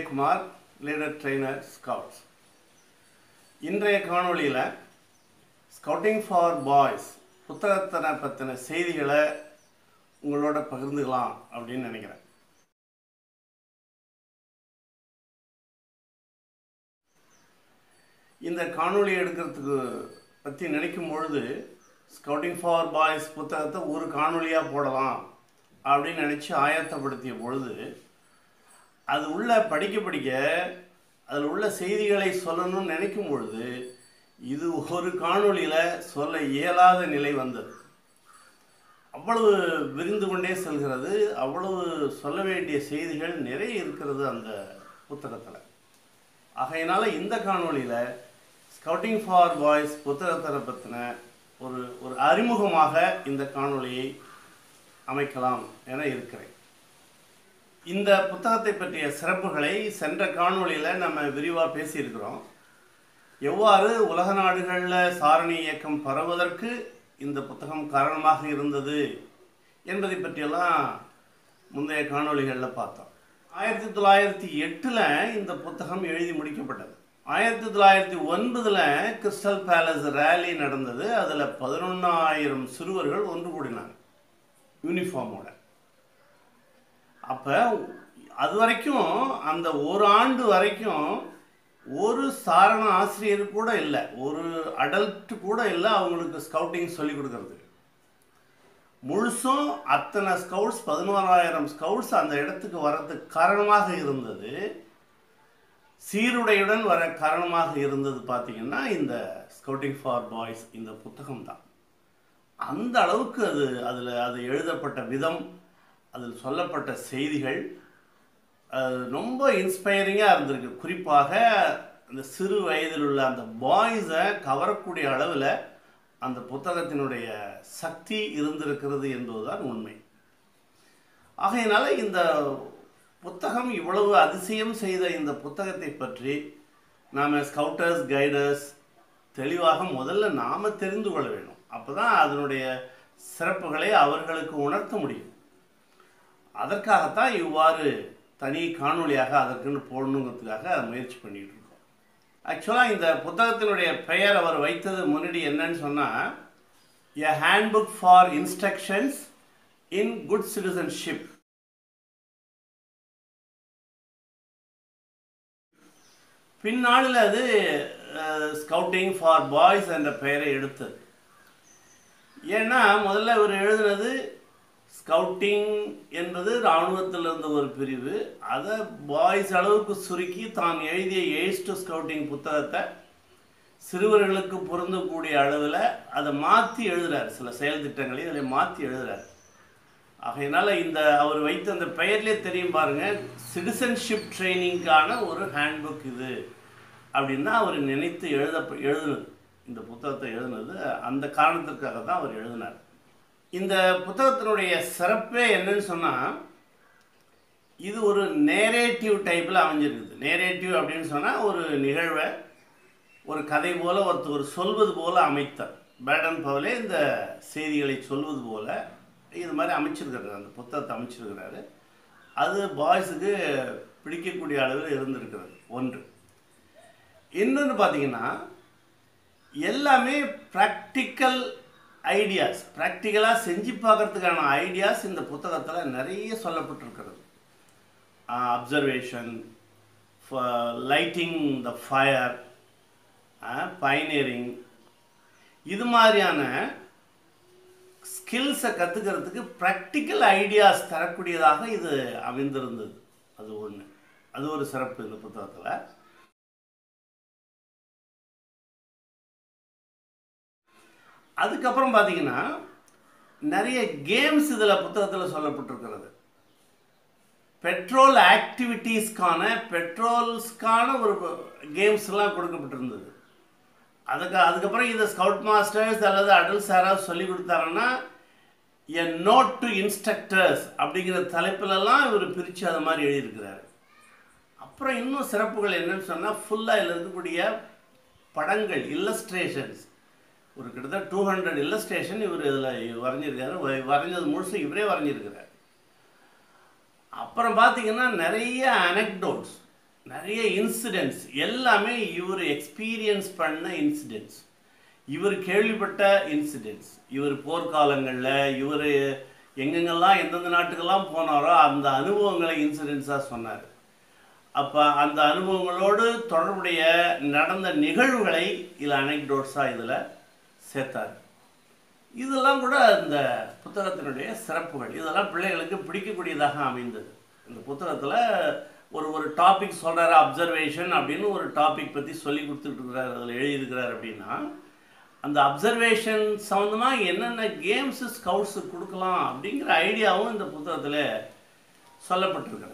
Vijayakumar leader trainer scouts இன்றைய காணொளியில் scouting for boys புத்தகத்தினை பற்றின செய்திகளை உங்களோட பகிர்ந்துக்கலாம் அப்படின்னு நினைக்கிறேன் இந்த காணொளி எடுக்கிறதுக்கு பற்றி நினைக்கும் பொழுது ஸ்கவுட்டிங் ஃபார் பாய்ஸ் புத்தகத்தை ஒரு காணொளியாக போடலாம் அப்படின்னு நினச்சி ஆயத்தப்படுத்திய பொழுது அது உள்ள படிக்க படிக்க அதில் உள்ள செய்திகளை சொல்லணும்னு நினைக்கும் பொழுது இது ஒரு காணொளியில் சொல்ல இயலாத நிலை வந்தது அவ்வளவு விரிந்து கொண்டே செல்கிறது அவ்வளவு சொல்ல வேண்டிய செய்திகள் நிறைய இருக்கிறது அந்த புத்தகத்தில் ஆகையினால இந்த காணொளியில் ஸ்கவுட்டிங் ஃபார் பாய்ஸ் புத்தகத்தை பற்றின ஒரு ஒரு அறிமுகமாக இந்த காணொளியை அமைக்கலாம் என இருக்கிறேன் இந்த புத்தகத்தை பற்றிய சிறப்புகளை சென்ற காணொளியில் நம்ம விரிவாக பேசியிருக்கிறோம் எவ்வாறு உலக நாடுகளில் சாரணி இயக்கம் பரவுவதற்கு இந்த புத்தகம் காரணமாக இருந்தது என்பதை பற்றியெல்லாம் முந்தைய காணொளிகளில் பார்த்தோம் ஆயிரத்தி தொள்ளாயிரத்தி எட்டில் இந்த புத்தகம் எழுதி முடிக்கப்பட்டது ஆயிரத்தி தொள்ளாயிரத்தி ஒன்பதில் கிறிஸ்டல் பேலஸ் ரேலி நடந்தது அதில் பதினொன்றாயிரம் சிறுவர்கள் ஒன்று கூடினாங்க யூனிஃபார்மோட அப்போ அது வரைக்கும் அந்த ஒரு ஆண்டு வரைக்கும் ஒரு சாரண ஆசிரியர் கூட இல்லை ஒரு அடல்ட் கூட இல்லை அவங்களுக்கு ஸ்கவுட்டிங் சொல்லி கொடுக்கறது முழுசும் அத்தனை ஸ்கவுட்ஸ் பதினோராயிரம் ஸ்கவுட்ஸ் அந்த இடத்துக்கு வர்றதுக்கு காரணமாக இருந்தது சீருடையுடன் வர காரணமாக இருந்தது பார்த்தீங்கன்னா இந்த ஸ்கவுட்டிங் ஃபார் பாய்ஸ் இந்த புத்தகம் தான் அந்த அளவுக்கு அது அதில் அது எழுதப்பட்ட விதம் அதில் சொல்லப்பட்ட செய்திகள் அது ரொம்ப இன்ஸ்பைரிங்காக இருந்திருக்கு குறிப்பாக அந்த சிறு வயதில் உள்ள அந்த பாய்ஸை கவரக்கூடிய அளவில் அந்த புத்தகத்தினுடைய சக்தி இருந்திருக்கிறது என்பதுதான் உண்மை ஆகையினால இந்த புத்தகம் இவ்வளவு அதிசயம் செய்த இந்த புத்தகத்தை பற்றி நாம் ஸ்கவுட்டர்ஸ் கைடர்ஸ் தெளிவாக முதல்ல நாம் தெரிந்து கொள்ள வேண்டும் அப்போ தான் அதனுடைய சிறப்புகளை அவர்களுக்கு உணர்த்த முடியும் அதற்காகத்தான் இவ்வாறு தனி காணொளியாக அதற்குன்னு போடணுங்கிறதுக்காக முயற்சி பண்ணிகிட்டு இருக்கோம் ஆக்சுவலாக இந்த புத்தகத்தினுடைய பெயர் அவர் வைத்தது முன்னாடி என்னன்னு சொன்னால் a handbook for instructions in good citizenship பின்னாளில் அது ஸ்கவுட்டிங் ஃபார் பாய்ஸ் என்ற பெயரை எடுத்தது ஏன்னா முதல்ல இவர் எழுதுனது ஸ்கவுட்டிங் என்பது இராணுவத்தில் இருந்த ஒரு பிரிவு அதை பாய்ஸ் அளவுக்கு சுருக்கி தான் எழுதிய எய்ஸ் டு ஸ்கவுட்டிங் புத்தகத்தை சிறுவர்களுக்கு பொருந்தக்கூடிய அளவில் அதை மாற்றி எழுதுறார் சில செயல் திட்டங்களை இதில் மாற்றி எழுதுறார் ஆகையினால இந்த அவர் வைத்த அந்த பெயர்லேயே தெரியும் பாருங்க சிட்டிசன்ஷிப் ட்ரைனிங்கான ஒரு ஹேண்ட்புக் இது அப்படின்னு அவர் நினைத்து எழுத எழுதுனது இந்த புத்தகத்தை எழுதுனது அந்த காரணத்திற்காக தான் அவர் எழுதினார் இந்த புத்தகத்தினுடைய சிறப்பே என்னன்னு சொன்னால் இது ஒரு நேரேட்டிவ் டைப்பில் அமைஞ்சிருக்குது நேரேட்டிவ் அப்படின்னு சொன்னால் ஒரு நிகழ்வை ஒரு கதை போல ஒருத்தர் சொல்வது போல அமைத்தார் பேடன் பவலே இந்த செய்திகளை சொல்வது போல இது மாதிரி அமைச்சிருக்கிறாரு அந்த புத்தகத்தை அமைச்சிருக்கிறாரு அது பாய்ஸுக்கு பிடிக்கக்கூடிய அளவில் இருந்திருக்கிறது ஒன்று இன்னொன்று பார்த்தீங்கன்னா எல்லாமே ப்ராக்டிக்கல் ஐடியாஸ் ப்ராக்டிக்கலாக செஞ்சு பார்க்கறதுக்கான ஐடியாஸ் இந்த புத்தகத்தில் நிறைய சொல்லப்பட்டிருக்கிறது observation lighting the fire pioneering இது மாதிரியான ஸ்கில்ஸை கற்றுக்கிறதுக்கு ப்ராக்டிக்கல் ஐடியாஸ் தரக்கூடியதாக இது அமைந்திருந்தது அது ஒன்று அது ஒரு சிறப்பு இந்த புத்தகத்தில் அதுக்கப்புறம் பார்த்தீங்கன்னா நிறைய கேம்ஸ் இதில் புத்தகத்தில் சொல்லப்பட்டிருக்கிறது பெட்ரோல் ஆக்டிவிட்டீஸ்க்கான பெட்ரோல்ஸ்க்கான ஒரு கேம்ஸ்லாம் கொடுக்கப்பட்டிருந்தது அதுக்கு அதுக்கப்புறம் இதை ஸ்கவுட் மாஸ்டர்ஸ் அல்லது அடல்ட்ஸ் யாராவது சொல்லி கொடுத்தாங்கன்னா எ நோட் டு இன்ஸ்ட்ரக்டர்ஸ் அப்படிங்கிற தலைப்பிலெல்லாம் இவர் பிரித்து அதை மாதிரி எழுதியிருக்கிறாரு அப்புறம் இன்னும் சிறப்புகள் என்னன்னு சொன்னால் ஃபுல்லாக இதில் இருக்கக்கூடிய படங்கள் இல்லஸ்ட்ரேஷன்ஸ் ஒரு கிட்டத்தட்ட டூ ஹண்ட்ரட் இல்லஸ்ட்ரேஷன் இவர் இதில் வரைஞ்சிருக்காரு வ- வரைஞ்சது முழுசு இவரே வரைஞ்சிருக்கிறார் அப்புறம் பார்த்தீங்கன்னா நிறைய அனெக்டோட்ஸ் நிறைய இன்சிடென்ட்ஸ் எல்லாமே இவர் எக்ஸ்பீரியன்ஸ் பண்ண இன்சிடென்ட்ஸ் இவர் கேள்விப்பட்ட இன்சிடென்ட்ஸ் இவர் போர்க்காலங்களில் இவர் எங்கெங்கெல்லாம் எந்தெந்த நாட்டுக்கெல்லாம் போனாரோ அந்த அனுபவங்களை இன்சிடென்ட்ஸாக சொன்னார் அப்போ அந்த அனுபவங்களோடு தொடர்புடைய நடந்த நிகழ்வுகளை இதில் அனெக்டோட்ஸாக இதில் சேர்த்தார் இதெல்லாம் கூட இந்த புத்தகத்தினுடைய சிறப்புகள் இதெல்லாம் பிள்ளைகளுக்கு பிடிக்கக்கூடியதாக அமைந்தது இந்த புத்தகத்தில் ஒரு ஒரு டாபிக் சொல்கிறாரு அப்சர்வேஷன் அப்படின்னு ஒரு டாபிக் பற்றி சொல்லி கொடுத்துட்டு இருக்கிறார் அதில் எழுதியிருக்கிறார் அப்படின்னா அந்த அப்சர்வேஷன் சம்மந்தமாக என்னென்ன கேம்ஸு ஸ்கவுட்ஸு கொடுக்கலாம் அப்படிங்கிற ஐடியாவும் இந்த புத்தகத்தில் சொல்லப்பட்டிருக்கிறது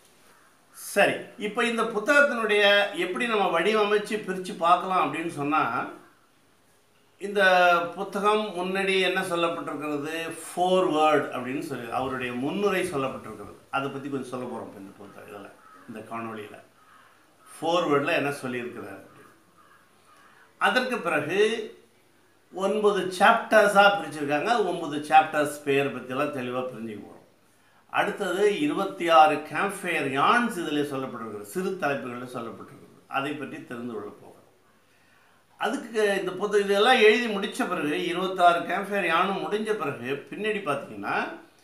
சரி இப்போ இந்த புத்தகத்தினுடைய எப்படி நம்ம வடிவமைச்சு பிரித்து பார்க்கலாம் அப்படின்னு சொன்னால் இந்த புத்தகம் முன்னாடி என்ன சொல்லப்பட்டிருக்கிறது ஃபோர் வேர்ட் அப்படின்னு சொல்லி அவருடைய முன்னுரை சொல்லப்பட்டிருக்கிறது அதை பற்றி கொஞ்சம் சொல்ல போகிறோம் இப்போ இந்த புத்தகம் இதில் இந்த காணொளியில் ஃபோர் வேர்டில் என்ன சொல்லியிருக்கிறார் அப்படின்னு அதற்கு பிறகு ஒன்பது சாப்டர்ஸாக பிரிச்சிருக்காங்க ஒன்பது சாப்டர்ஸ் பேர் பற்றியெல்லாம் தெளிவாக பிரிஞ்சுக்க போகிறோம் அடுத்தது இருபத்தி ஆறு கேம்ப்ஃபயர் யான்ஸ் இதில் சொல்லப்பட்டிருக்கிறது சிறு தலைப்புகளில் சொல்லப்பட்டிருக்கிறது அதை பற்றி தெரிந்து கொள்ள போகிறோம் அதுக்கு இந்த புத்த இதெல்லாம் எழுதி முடித்த பிறகு இருபத்தாறு கேம்ப்ஃபயர் யானும் முடிஞ்ச பிறகு பின்னாடி பார்த்தீங்கன்னா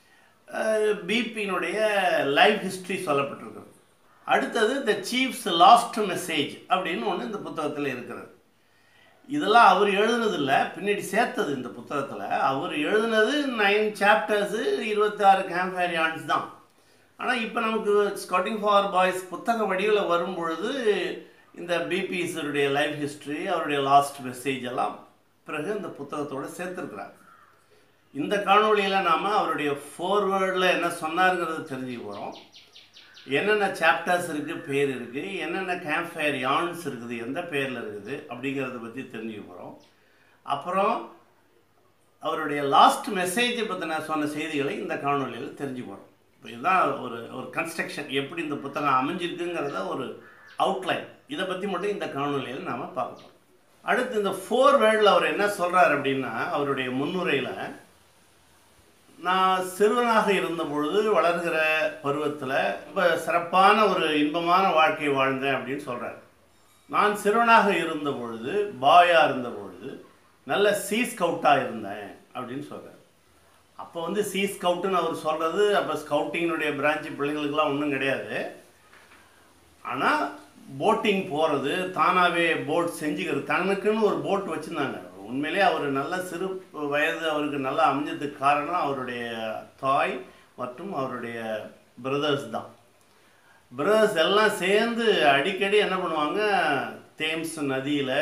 பிபியினுடைய லைஃப் ஹிஸ்ட்ரி சொல்லப்பட்டிருக்கிறது அடுத்தது த சீஃப்ஸ் லாஸ்ட் மெசேஜ் அப்படின்னு ஒன்று இந்த புத்தகத்தில் இருக்கிறது இதெல்லாம் அவர் எழுதுனதில்ல பின்னாடி சேர்த்தது இந்த புத்தகத்தில் அவர் எழுதுனது நைன் சாப்டர்ஸு இருபத்தாறு கேம்ஃபயர் யான்ஸ் தான் ஆனால் இப்போ நமக்கு ஸ்காட்டிங் ஃபார் பாய்ஸ் புத்தக வடிவில் வரும் பொழுது இந்த பிபிஎஸ்ருடைய லைஃப் ஹிஸ்ட்ரி அவருடைய லாஸ்ட் மெசேஜ் எல்லாம் பிறகு இந்த புத்தகத்தோடு சேர்த்துருக்குறாங்க இந்த காணொளியில் நாம் அவருடைய ஃபோர்வேர்டில் என்ன சொன்னாருங்கிறத தெரிஞ்சுக்க போகிறோம் என்னென்ன சாப்டர்ஸ் இருக்குது பேர் இருக்குது என்னென்ன கேம்ப்ஃபயர் யான்ஸ் இருக்குது எந்த பேரில் இருக்குது அப்படிங்கிறத பற்றி தெரிஞ்சுக்க போகிறோம் அப்புறம் அவருடைய லாஸ்ட் மெசேஜை பற்றின சொன்ன செய்திகளை இந்த காணொலியில் தெரிஞ்சு போகிறோம் இப்போ இதுதான் ஒரு ஒரு கன்ஸ்ட்ரக்ஷன் எப்படி இந்த புத்தகம் அமைஞ்சிருக்குங்கிறத ஒரு அவுட்லைன் இதை பற்றி மட்டும் இந்த காணொலியில் நாம் பார்க்க போகிறோம் அடுத்து இந்த ஃபோர் வேர்டில் அவர் என்ன சொல்கிறார் அப்படின்னா அவருடைய முன்னுரையில் நான் சிறுவனாக இருந்த பொழுது வளர்கிற பருவத்தில் ரொம்ப சிறப்பான ஒரு இன்பமான வாழ்க்கை வாழ்ந்தேன் அப்படின்னு சொல்கிறார் நான் சிறுவனாக இருந்த பொழுது பாயாக இருந்த பொழுது நல்ல சீ ஸ்கவுட்டாக இருந்தேன் அப்படின்னு சொல்கிறார் அப்போ வந்து சீ ஸ்கவுட்டுன்னு அவர் சொல்கிறது அப்போ ஸ்கவுட்டிங்கினுடைய பிரான்ச்சு பிள்ளைங்களுக்கெல்லாம் ஒன்றும் கிடையாது ஆனால் போட்டிங் போகிறது தானாகவே போட் செஞ்சுக்கிறது தனக்குன்னு ஒரு போட் வச்சுருந்தாங்க உண்மையிலே அவர் நல்ல சிறு வயது அவருக்கு நல்லா அமைஞ்சதுக்கு காரணம் அவருடைய தாய் மற்றும் அவருடைய பிரதர்ஸ் தான் பிரதர்ஸ் எல்லாம் சேர்ந்து அடிக்கடி என்ன பண்ணுவாங்க தேம்ஸ் நதியில்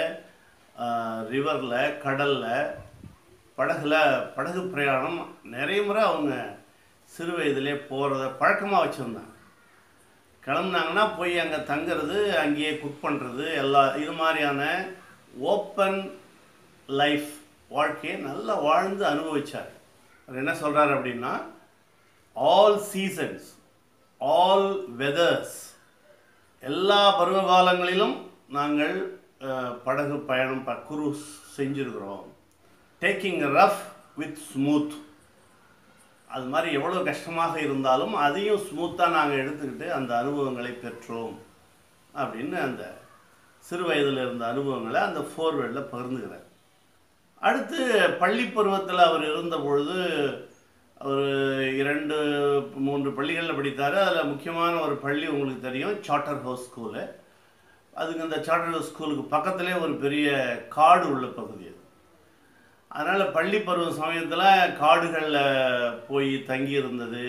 ரிவரில் கடலில் படகுல படகு பிரயாணம் நிறைய முறை அவங்க சிறு வயதிலே போகிறத பழக்கமாக வச்சுருந்தாங்க கிளம்புனாங்கன்னா போய் அங்கே தங்குறது அங்கேயே குக் பண்ணுறது எல்லா இது மாதிரியான ஓப்பன் லைஃப் வாழ்க்கையை நல்லா வாழ்ந்து அனுபவிச்சார் அவர் என்ன சொல்கிறார் அப்படின்னா ஆல் சீசன்ஸ் ஆல் வெதர்ஸ் எல்லா பருவ காலங்களிலும் நாங்கள் படகு பயணம் ப குரூஸ் செஞ்சுருக்கிறோம் டேக்கிங் ரஃப் வித் ஸ்மூத் அது மாதிரி எவ்வளோ கஷ்டமாக இருந்தாலும் அதையும் ஸ்மூத்தாக நாங்கள் எடுத்துக்கிட்டு அந்த அனுபவங்களை பெற்றோம் அப்படின்னு அந்த சிறு வயதில் இருந்த அனுபவங்களை அந்த ஃபோர்வேர்டில் பகிர்ந்துக்கிறார் அடுத்து பள்ளி பருவத்தில் அவர் இருந்த பொழுது அவர் இரண்டு மூன்று பள்ளிகளில் படித்தார் அதில் முக்கியமான ஒரு பள்ளி உங்களுக்கு தெரியும் சார்ட்டர் ஹவுஸ் ஸ்கூலு அதுக்கு அந்த சார்ட்டர் ஹவுஸ் ஸ்கூலுக்கு பக்கத்துலேயே ஒரு பெரிய காடு உள்ள பகுதி அது அதனால் பள்ளி பருவ சமயத்தில் காடுகளில் போய் தங்கி இருந்தது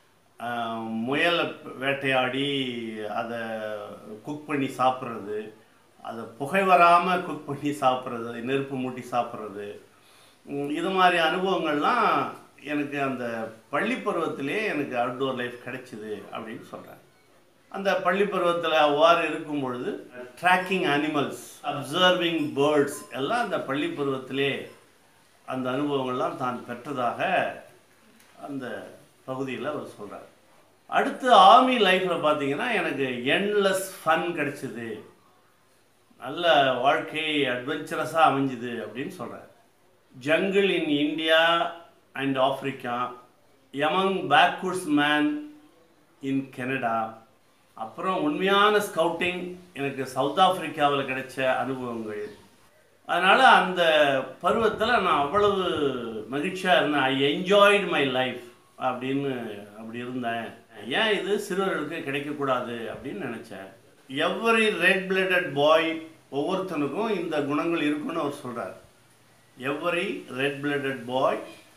முயலை வேட்டையாடி அதை குக் பண்ணி சாப்பிட்றது அதை புகை வராமல் குக் பண்ணி சாப்பிட்றது நெருப்பு மூட்டி சாப்பிட்றது இது மாதிரி அனுபவங்கள்லாம் எனக்கு அந்த பள்ளி பருவத்திலே எனக்கு அவுட்டோர் லைஃப் கிடைச்சிது அப்படின்னு சொல்கிறேன் அந்த பள்ளி பருவத்தில் அவ்வாறு இருக்கும் பொழுது ட்ராக்கிங் அனிமல்ஸ் அப்சர்விங் பேர்ட்ஸ் எல்லாம் அந்த பள்ளி பருவத்திலே அந்த அனுபவங்கள்லாம் தான் பெற்றதாக அந்த பகுதியில் அவர் சொல்கிறார் அடுத்து ஆர்மி லைஃப்பில் பார்த்தீங்கன்னா எனக்கு என்லெஸ் ஃபன் கிடைச்சிது நல்ல வாழ்க்கை அட்வென்ச்சரஸாக அமைஞ்சுது அப்படின்னு சொல்கிறார் jungle in India and Africa among backwoods men in Canada அப்புறம் உண்மையான ஸ்கவுட்டிங் எனக்கு சவுத் ஆப்பிரிக்காவில் கிடைச்ச அனுபவங்கள் அதனால் அந்த பருவத்தில் நான் அவ்வளவு மகிழ்ச்சியாக இருந்தேன் ஐ என்ஜாய்டு மை லைஃப் அப்படின்னு அப்படி இருந்தேன் ஏன் இது சிறுவர்களுக்கு கிடைக்கக்கூடாது அப்படின்னு நினச்சேன் எவ்வரி ரெட் பிளடட் பாய் ஒவ்வொருத்தனுக்கும் இந்த குணங்கள் இருக்குன்னு அவர் சொல்கிறார் every red blooded boy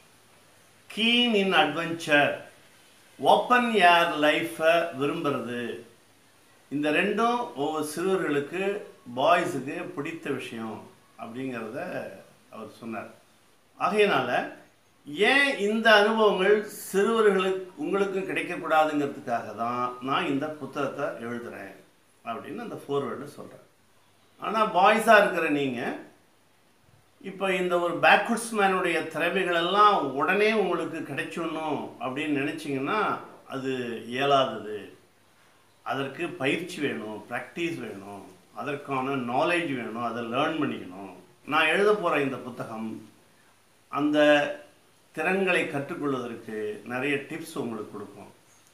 keen in adventure open air லைஃப்பை விரும்புறது இந்த ரெண்டும் ஒவ்வொரு சிறுவர்களுக்கு பாய்ஸுக்கு பிடித்த விஷயம் அப்படிங்கிறத அவர் சொன்னார் ஆகையினால ஏன் இந்த அனுபவங்கள் சிறுவர்களுக்கு உங்களுக்கும் கிடைக்கக்கூடாதுங்கிறதுக்காக தான் நான் இந்த புத்தகத்தை எழுதுகிறேன் அப்படின்னு அந்த ஃபோர்வேர்டு சொல்கிறேன் ஆனால் பாய்ஸாக இருக்கிற நீங்கள் இப்போ இந்த ஒரு பேக்வர்ட்ஸ் மேனுடைய திறமைகள் எல்லாம் உடனே உங்களுக்கு கிடைச்சிடணும் அப்படின்னு நினச்சிங்கன்னா அது இயலாதது அதற்கு பயிற்சி வேணும் ப்ராக்டிஸ் வேணும் அதற்கான நாலேஜ் வேணும் அதை லேர்ன் பண்ணிக்கணும் நான் எழுத போகிற இந்த புத்தகம் அந்த திறன்களை கற்றுக்கொள்வதற்கு நிறைய டிப்ஸ் உங்களுக்கு கொடுக்கும்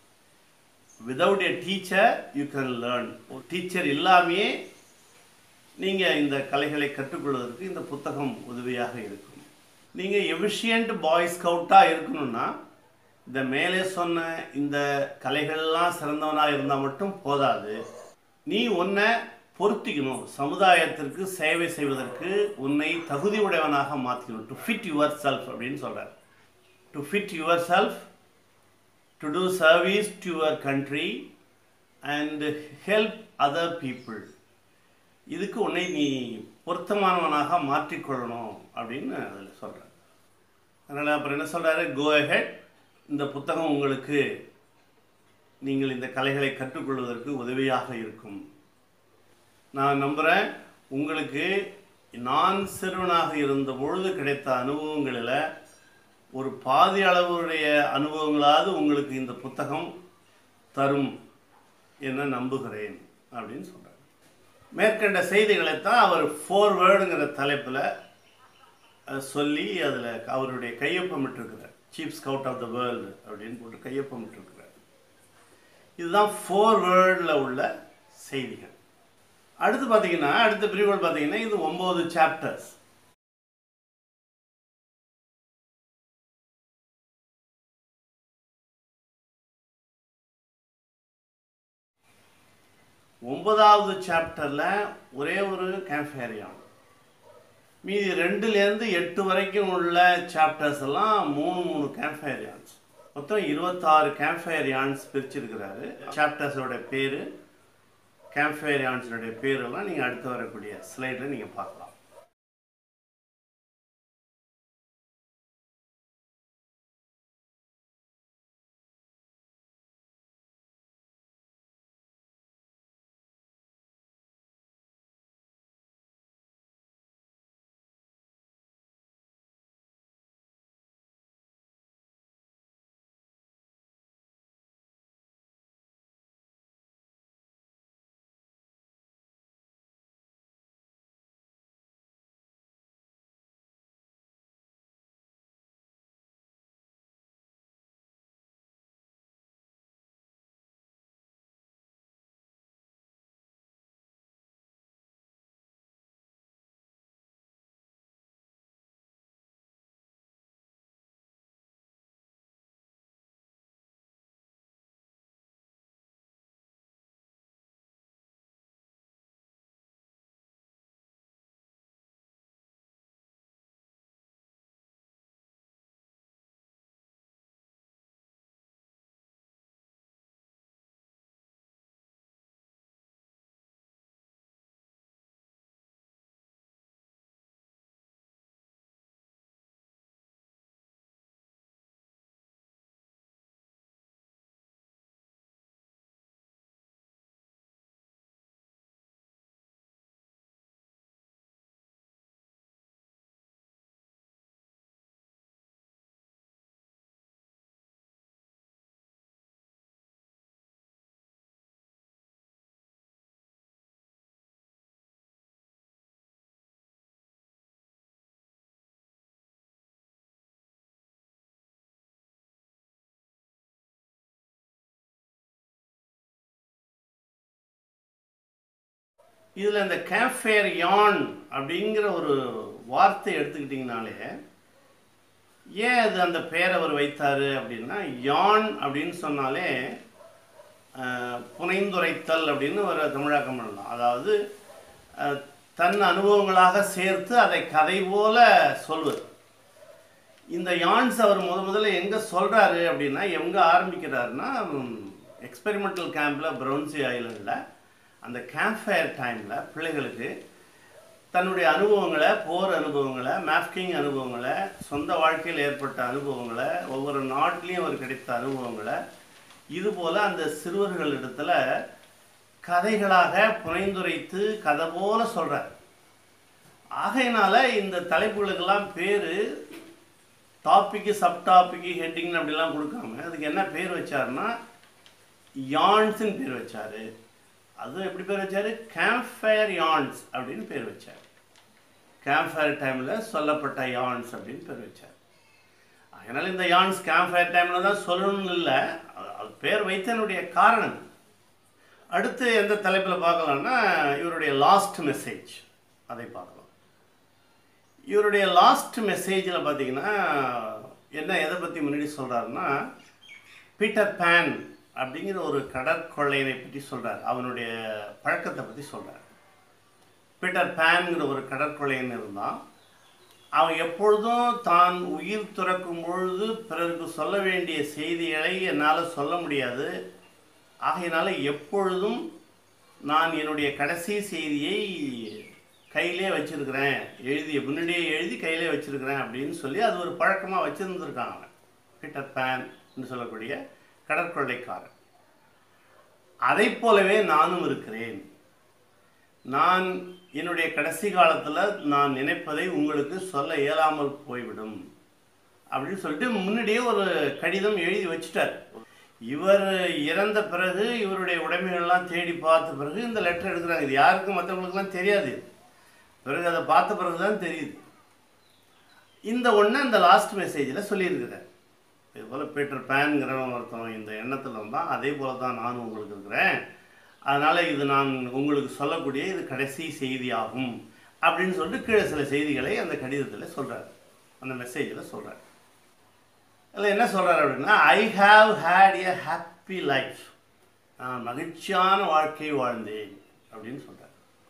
without a teacher you can learn ஒரு டீச்சர் இல்லாமையே நீங்கள் இந்த கலைகளை கற்றுக்கொள்வதற்கு இந்த புத்தகம் உதவியாக இருக்கும் நீங்கள் எஃபிஷியன்ட் பாய் ஸ்கவுட்டாக இருக்கணும்னா இந்த மேலே சொன்ன இந்த கலைகள்லாம் சிறந்தவனாக இருந்தால் மட்டும் போதாது நீ உன்னை பொருத்திக்கணும் சமுதாயத்திற்கு சேவை செய்வதற்கு உன்னை தகுதி உடையவனாக மாற்றிக்கணும் டு ஃபிட் யுவர் செல்ஃப் அப்படின்னு சொல்கிறார் to fit yourself to do service to your country and help other people இதுக்கு உன்னை நீ பொருத்தமானவனாக மாற்றிக்கொள்ளணும் அப்படின்னு அதில் சொல்கிறார் அதனால் அப்புறம் என்ன சொல்கிறாரு கோ ஹெட் இந்த புத்தகம் உங்களுக்கு நீங்கள் இந்த கலைகளை கற்றுக்கொள்வதற்கு உதவியாக இருக்கும் நான் நம்புகிறேன் உங்களுக்கு நான் சிறுவனாக இருந்த பொழுது கிடைத்த அனுபவங்களில் ஒரு பாதி அளவுடைய அனுபவங்களாவது உங்களுக்கு இந்த புத்தகம் தரும் என நம்புகிறேன் அப்படின்னு சொல்கிறார் மேற்கண்ட செய்திகளைத்தான் அவர் ஃபோர்வேர்டுங்கிற தலைப்பில் சொல்லி அதில் அவருடைய கையொப்பமிட்டிருக்கிறார் chief scout of the world அப்படின்னு போட்டு கையொப்பமிட்டிருக்கிறார் இதுதான் ஃபோர்வேர்டில் உள்ள செய்திகள் அடுத்து பார்த்தீங்கன்னா அடுத்த பிரிவுகள் பார்த்தீங்கன்னா இது ஒம்பது சாப்டர்ஸ் ஒன்பதாவது சாப்டரில் ஒரே ஒரு கேம்ஃபேரியான் மீதி ரெண்டுலேருந்து எட்டு வரைக்கும் உள்ள சாப்டர்ஸ் எல்லாம் மூணு மூணு கேம்ஃபேரியான்ஸ் மொத்தம் இருபத்தாறு கேம்ஃபேரியான்ஸ் பிரிச்சிருக்கிறாரு சாப்டர்ஸோட பேர் கேம்ஃபேரியான்ஸோடைய பேரெல்லாம் நீங்கள் அடுத்து வரக்கூடிய ஸ்லைடில் நீங்கள் பார்க்கலாம் இதில் இந்த கேஃபேர் யான் அப்படிங்கிற ஒரு வார்த்தை எடுத்துக்கிட்டிங்கனாலே ஏன் அது அந்த பெயர் அவர் வைத்தார் அப்படின்னா யான் அப்படின்னு சொன்னாலே அஹ், புனைந்துரைத்தல் அப்படின்னு ஒரு தமிழாக்கம் பண்ணலாம் அதாவது அஹ், தன் அனுபவங்களாக சேர்த்து அதை கதை போல சொல்வது இந்த யான்ஸ் அவர் முத முதல்ல எங்கே சொல்கிறாரு அப்படின்னா எங்கே ஆரம்பிக்கிறாருன்னா எக்ஸ்பெரிமெண்டல் கேம்பில் பிரவுன்சி ஐலண்டில் அந்த கேம்ப் ஃபயர் டைமில் பிள்ளைகளுக்கு தன்னுடைய அனுபவங்களை போர் அனுபவங்களை மேப்கிங் அனுபவங்களை சொந்த வாழ்க்கையில் ஏற்பட்ட அனுபவங்களை ஒவ்வொரு நாட்டிலையும் அவர் கிடைத்த அனுபவங்களை இதுபோல் அந்த சிறுவர்கள் இடத்துல கதைகளாக புனைந்துரைத்து கதை போல சொல்கிறார் ஆகையினால இந்த தலைப்புகளுக்கெல்லாம் பேர் டாப்பிக்கு சப் டாப்பிக்கு ஹெட்டிங் அப்படிலாம் கொடுக்காம அதுக்கு என்ன பேர் வச்சாருன்னா யான்ஸ்ன்னு பேர் வச்சாரு அதுவும் எப்படி பேர் வச்சாரு கேம்ப் ஃபயர் யான்ஸ் அப்படின்னு பேர் வச்சார் கேம்ப் ஃபயர் டைமில் சொல்லப்பட்ட யான்ஸ் அப்படின்னு பேர் வச்சார் அதனால் இந்த யான்ஸ் கேம்ப் ஃபயர் டைமில் தான் சொல்லணும்னு இல்லை அது- அது பேர் வைத்தனுடைய காரணம் அடுத்து எந்த தலைப்பில் பார்க்கலாம்னா இவருடைய லாஸ்ட் மெசேஜ் அதை பார்க்கலாம் இவருடைய லாஸ்ட் மெசேஜில் பார்த்தீங்கன்னா என்ன எதை பற்றி முன்னாடி சொல்கிறாருன்னா பீட்டர் பேன் அப்படிங்கிற ஒரு கடற்கொள்ளையனை பற்றி சொல்கிறார் அவனுடைய பழக்கத்தை பற்றி சொல்கிறார் பீட்டர் பேன்ங்கிற ஒரு கடற்கொள்ளையன் இருந்தான் அவன் எப்பொழுதும் தான் உயிர் துறக்கும் பொழுது பிறருக்கு சொல்ல வேண்டிய செய்திகளை என்னால் சொல்ல முடியாது ஆகையினால எப்பொழுதும் நான் என்னுடைய கடைசி செய்தியை கையிலே வச்சிருக்கிறேன் எழுதிய முன்னாடியே எழுதி கையிலே வச்சிருக்கிறேன் அப்படின்னு சொல்லி அது ஒரு பழக்கமாக வச்சுருந்துருக்கான் அவன் பீட்டர் பேன் என்று சொல்லக்கூடிய கடற்கொள்ளைக்காரன் அதைப் போலவே நானும் இருக்கிறேன் நான் என்னுடைய கடைசி காலத்தில் நான் நினைப்பதை உங்களுக்கு சொல்ல இயலாமல் போய்விடும் அப்படின்னு சொல்லிட்டு முன்னாடியே ஒரு கடிதம் எழுதி வச்சுட்டார் இவர் இறந்த பிறகு இவருடைய உடைமைகள்லாம் தேடி பார்த்த பிறகு இந்த லெட்டர் எடுக்கிறாங்க இது யாருக்கும் மற்றவங்களுக்குலாம் தெரியாது பிறகு அதை பார்த்த பிறகு தான் தெரியுது இந்த ஒன்று இந்த லாஸ்ட் மெசேஜில் சொல்லியிருக்கிறார் இது போல் பீட்டர் பேன்கிறவன் ஒருத்தன் இந்த எண்ணத்தில் இருந்தான் அதே போல தான் நானும் உங்களுக்கு இருக்கிறேன் அதனால் இது நான் உங்களுக்கு சொல்லக்கூடிய இது கடைசி செய்தியாகும் அப்படின்னு சொல்லிட்டு கீழே சில செய்திகளை அந்த கடிதத்தில் சொல்கிறார் அந்த மெசேஜில் சொல்கிறார் அதில் என்ன சொல்கிறார் அப்படின்னா I have had a happy life நான் மகிழ்ச்சியான வாழ்க்கை வாழ்ந்தேன் அப்படின்னு சொல்கிறார்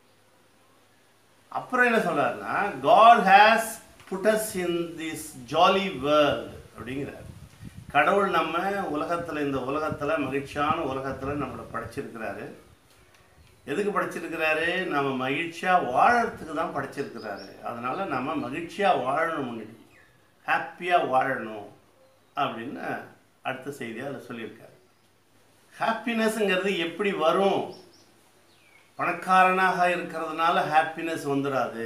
அப்புறம் என்ன சொல்கிறாருன்னா God has put us in this jolly world அப்படிங்கிறார் கடவுள் நம்ம உலகத்தில் இந்த உலகத்தில் மகிழ்ச்சியான உலகத்தில் நம்மளை படைச்சிருக்கிறாரு எதுக்கு படைச்சிருக்கிறாரு நம்ம மகிழ்ச்சியாக வாழறதுக்கு தான் படைச்சிருக்கிறாரு அதனால நம்ம மகிழ்ச்சியாக வாழணும் முன்னாடி ஹாப்பியாக வாழணும் அப்படின்னு அடுத்த செய்தியாக அதில் சொல்லியிருக்காரு ஹாப்பினஸ்ங்கிறது எப்படி வரும் பணக்காரனாக இருக்கிறதுனால ஹாப்பினஸ் வந்துடாது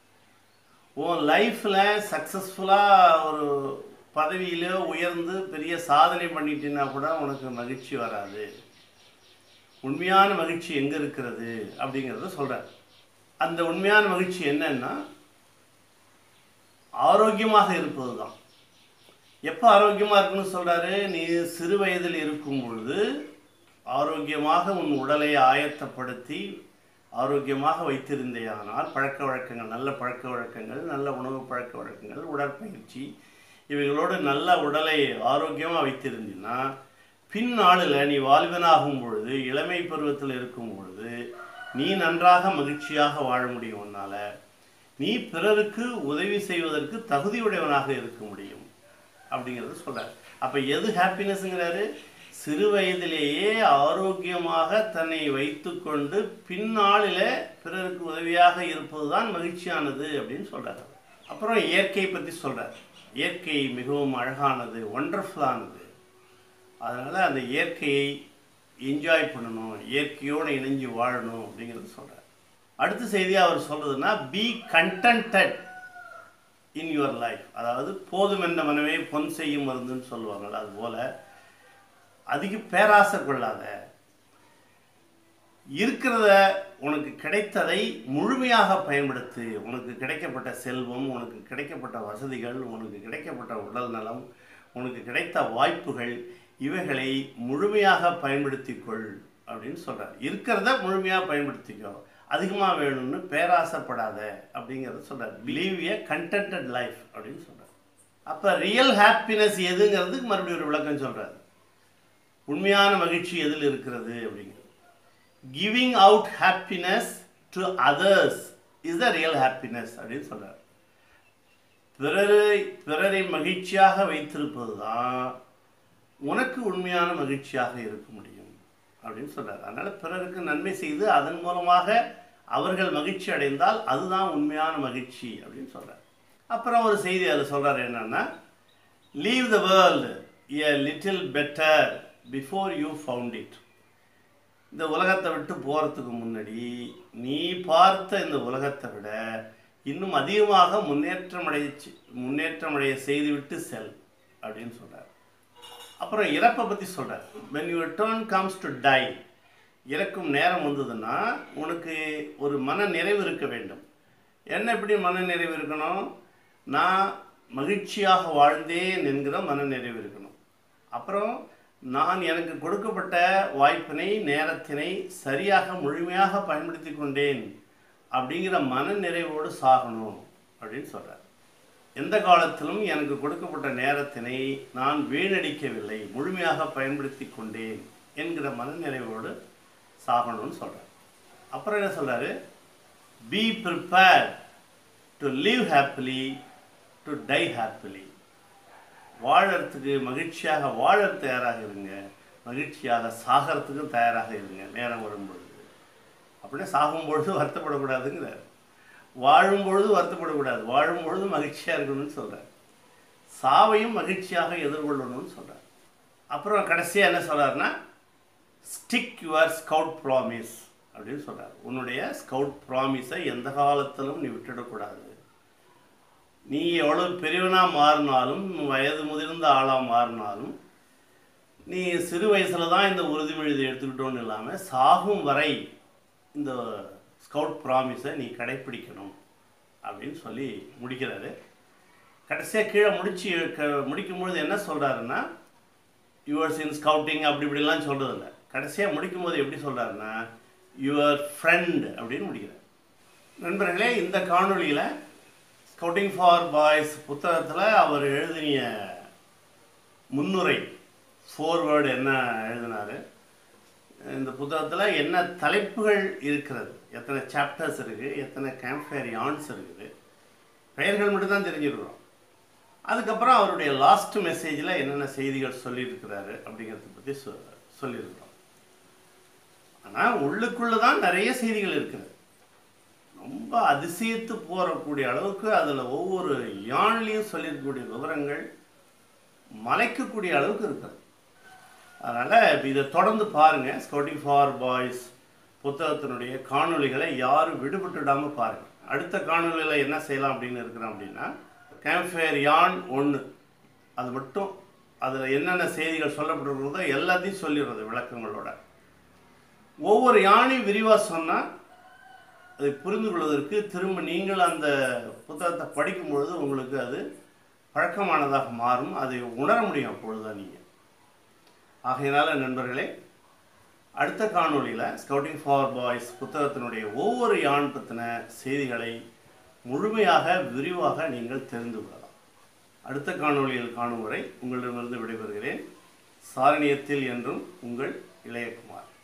உன் லைஃப்பில் சக்ஸஸ்ஃபுல்லாக ஒரு பதவியில உயர்ந்து பெரிய சாதனை பண்ணிட்டீங்கன்னா கூட உனக்கு மகிழ்ச்சி வராது உண்மையான மகிழ்ச்சி எங்கே இருக்கிறது அப்படிங்கிறத சொல்கிறார் அந்த உண்மையான மகிழ்ச்சி என்னன்னா ஆரோக்கியமாக இருப்பது தான் எப்போ ஆரோக்கியமாக இருக்குன்னு சொல்கிறாரு நீ சிறு வயதில் இருக்கும் பொழுது ஆரோக்கியமாக உன் உடலை ஆயத்தப்படுத்தி ஆரோக்கியமாக வைத்திருந்தேயானால் பழக்க வழக்கங்கள் நல்ல பழக்க வழக்கங்கள் நல்ல உணவு பழக்க வழக்கங்கள் உடற்பயிற்சி இவைகளோடு நல்ல உடலை ஆரோக்கியமாக வைத்திருந்தீன்னா பின்னாளில் நீ வாலிபனாகும் பொழுது இளமை பருவத்தில் இருக்கும் பொழுது நீ நன்றாக மகிழ்ச்சியாக வாழ முடியும் உன்னால் நீ பிறருக்கு உதவி செய்வதற்கு தகுதியுடையவனாக இருக்க முடியும் அப்படிங்கிறது சொல்கிறார் அப்போ எது ஹாப்பினஸ்ங்கிறாரு சிறு வயதிலேயே ஆரோக்கியமாக தன்னை வைத்துக்கொண்டு பின்னாளில் பிறருக்கு உதவியாக இருப்பது தான் மகிழ்ச்சியானது அப்படின்னு சொல்கிறார் அப்புறம் இயற்கை பற்றி சொல்கிறார் இயற்கை மிகவும் அழகானது ஒண்டர்ஃபுல்லானது அதனால் அந்த இயற்கையை என்ஜாய் பண்ணணும் இயற்கையோடு இணைஞ்சு வாழணும் அப்படிங்கிறது சொல்கிறார் அடுத்த செய்தியாக அவர் சொல்கிறதுனா be contented in your life அதாவது போதும் என்ற மனமே பொன் செய்யும் மருந்துன்னு சொல்லுவாங்கள்ல அதுபோல் அதிக பேராசை கொள்ளாத இருக்கிறத உனக்கு கிடைத்ததை முழுமையாக பயன்படுத்து உனக்கு கிடைக்கப்பட்ட செல்வம் உனக்கு கிடைக்கப்பட்ட வசதிகள் உனக்கு கிடைக்கப்பட்ட உடல் நலம் உனக்கு கிடைத்த வாய்ப்புகள் இவைகளை முழுமையாக பயன்படுத்திக் கொள் அப்படின்னு சொல்கிறார் இருக்கிறத முழுமையாக பயன்படுத்திக்கோ அதிகமாக வேணும்னு பேராசைப்படாத அப்படிங்கிறத சொல்கிறார் பிலீவ் ஏ கண்டென்டட் லைஃப் அப்படின்னு சொல்கிறார் அப்போ ரியல் ஹாப்பினஸ் எதுங்கிறதுக்கு மறுபடியும் ஒரு விளக்கம் சொல்கிறார் உண்மையான மகிழ்ச்சி எதில் இருக்கிறது அப்படிங்கிறது giving out happiness to others is the real happiness அப்படின்னு சொல்கிறார் பிறரை பிறரை மகிழ்ச்சியாக வைத்திருப்பது தான் உனக்கு உண்மையான மகிழ்ச்சியாக இருக்க முடியும் அப்படின்னு சொல்கிறார் அதனால் பிறருக்கு நன்மை செய்து அதன் மூலமாக அவர்கள் மகிழ்ச்சி அடைந்தால் அதுதான் உண்மையான மகிழ்ச்சி அப்படின்னு சொல்கிறார் அப்புறம் ஒரு செய்தி அதில் சொல்கிறார் என்னன்னா leave the world a little better before you found it இந்த உலகத்தை விட்டு போகிறதுக்கு முன்னாடி நீ பார்த்த இந்த உலகத்தை விட இன்னும் அதிகமாக முன்னேற்றம் அடைய முன்னேற்றம் அடைய செய்துவிட்டு செல் அப்படின்னு சொல்கிறார் அப்புறம் இறப்பை பற்றி சொல்கிறார் when your turn comes to die இறக்கும் நேரம் வந்ததுன்னா உனக்கு ஒரு மன நிறைவு இருக்க வேண்டும் என்ன எப்படி மன நிறைவு இருக்கணும் நான் மகிழ்ச்சியாக வாழ்ந்தேன் என்கிற மன நிறைவு இருக்கணும் அப்புறம் நான் எனக்கு கொடுக்கப்பட்ட வாய்ப்பினை நேரத்தினை சரியாக முழுமையாக பயன்படுத்தி கொண்டேன் அப்படிங்கிற மன நிறைவோடு சாகணும் அப்படின்னு சொல்கிறார் எந்த காலத்திலும் எனக்கு கொடுக்கப்பட்ட நேரத்தினை நான் வீணடிக்கவில்லை முழுமையாக பயன்படுத்தி கொண்டேன் என்கிற மனநிறைவோடு சாகணும்னு சொல்கிறார் அப்புறம் என்ன சொல்கிறாரு be prepare to live happily to die happily வாழறதுக்கு மகிழ்ச்சியாக வாழ தயாராக இருங்க மகிழ்ச்சியாக சாகிறதுக்கும் தயாராக இருங்க நேரம் வரும்பொழுது அப்படியே சாகும் பொழுது வருத்தப்படக்கூடாதுங்கிறார் வாழும் பொழுது வருத்தப்படக்கூடாது வாழும் பொழுது மகிழ்ச்சியாக இருக்கணும்னு சொல்கிறார் சாவையும் மகிழ்ச்சியாக எதிர்கொள்ளணும்னு சொல்கிறார் அப்புறம் கடைசியாக என்ன சொல்கிறாருன்னா ஸ்டிக் யுவர் ஸ்கவுட் ப்ராமிஸ் அப்படின்னு சொல்கிறார் உன்னுடைய ஸ்கவுட் ப்ராமிஸை எந்த காலத்திலும் நீ விட்டுடக்கூடாது நீ எவ்வளோ பெரியவனாக மாறினாலும் வயது முதிர்ந்த ஆளாக மாறினாலும் நீ சிறு வயசில் தான் இந்த உறுதிமொழி எடுத்துக்கிட்டோன்னு இல்லாமல் சாகும் வரை இந்த ஸ்கவுட் ப்ராமிஸை நீ கடைப்பிடிக்கணும் அப்படின்னு சொல்லி முடிக்கிறாரு கடைசியாக கீழே முடிச்சு க முடிக்கும்பொழுது என்ன சொல்கிறாருன்னா யுவர்ஸ் இன் ஸ்கவுட்டிங் அப்படி இப்படிலாம் சொல்கிறதில்ல கடைசியாக முடிக்கும்போது எப்படி சொல்கிறாருன்னா யுவர் ஃப்ரெண்ட் அப்படின்னு முடிக்கிறார் நண்பர்களே இந்த காணொளியில் ஸ்கவுட்டிங் ஃபார் பாய்ஸ் புத்தகத்தில் அவர் எழுதிய முன்னுரை ஃபோர்வேர்டு என்ன எழுதினார் இந்த புத்தகத்தில் என்ன தலைப்புகள் இருக்கிறது எத்தனை சாப்டர்ஸ் இருக்குது எத்தனை கேம்ப்ஃபயர் யான்ஸ் இருக்குது பெயர்கள் மட்டும்தான் தெரிஞ்சிருக்கிறோம் அதுக்கப்புறம் அவருடைய லாஸ்ட் மெசேஜில் என்னென்ன செய்திகள் சொல்லியிருக்கிறாரு அப்படிங்கிறத பற்றி சொ சொல்லியிருக்கிறோம் ஆனால் உள்ளுக்குள்ளே தான் நிறைய செய்திகள் இருக்குது ரொம்ப அதிசயித்து போகக்கூடிய அளவுக்கு அதில் ஒவ்வொரு யான்லேயும் சொல்லியிருக்கக்கூடிய விவரங்கள் மலைக்கக்கூடிய அளவுக்கு இருக்குது அதனால் இதை தொடர்ந்து பாருங்கள் ஸ்கவுட்டிங் ஃபார் பாய்ஸ் புத்தகத்தினுடைய காணொளிகளை யாரும் விடுபட்டுடாமல் பாருங்கள் அடுத்த காணொலியில் என்ன செய்யலாம் அப்படின்னு இருக்கிறோம் அப்படின்னா கேம்ஃபேர் யான் ஒன்று அது மட்டும் அதில் என்னென்ன செய்திகள் சொல்லப்பட்டிருக்கிறதோ எல்லாத்தையும் சொல்லிடுறது விளக்கங்களோட ஒவ்வொரு யானையும் விரிவாக சொன்னால் அதை புரிந்து கொள்வதற்கு திரும்ப நீங்கள் அந்த புத்தகத்தை படிக்கும் பொழுது உங்களுக்கு அது பழக்கமானதாக மாறும் அதை உணர முடியும் அப்பொழுதுதான் நீங்கள் ஆகையினால நண்பர்களே அடுத்த காணொளியில் ஸ்கவுட்டிங் ஃபார் பாய்ஸ் புத்தகத்தினுடைய ஒவ்வொரு யான் பற்றின செய்திகளை முழுமையாக விரிவாக நீங்கள் தெரிந்து கொள்ளலாம் அடுத்த காணொளியில் காணும் வரை உங்களிடமிருந்து விடைபெறுகிறேன் சாரணியத்தில் என்றும் உங்கள் இளையகுமார்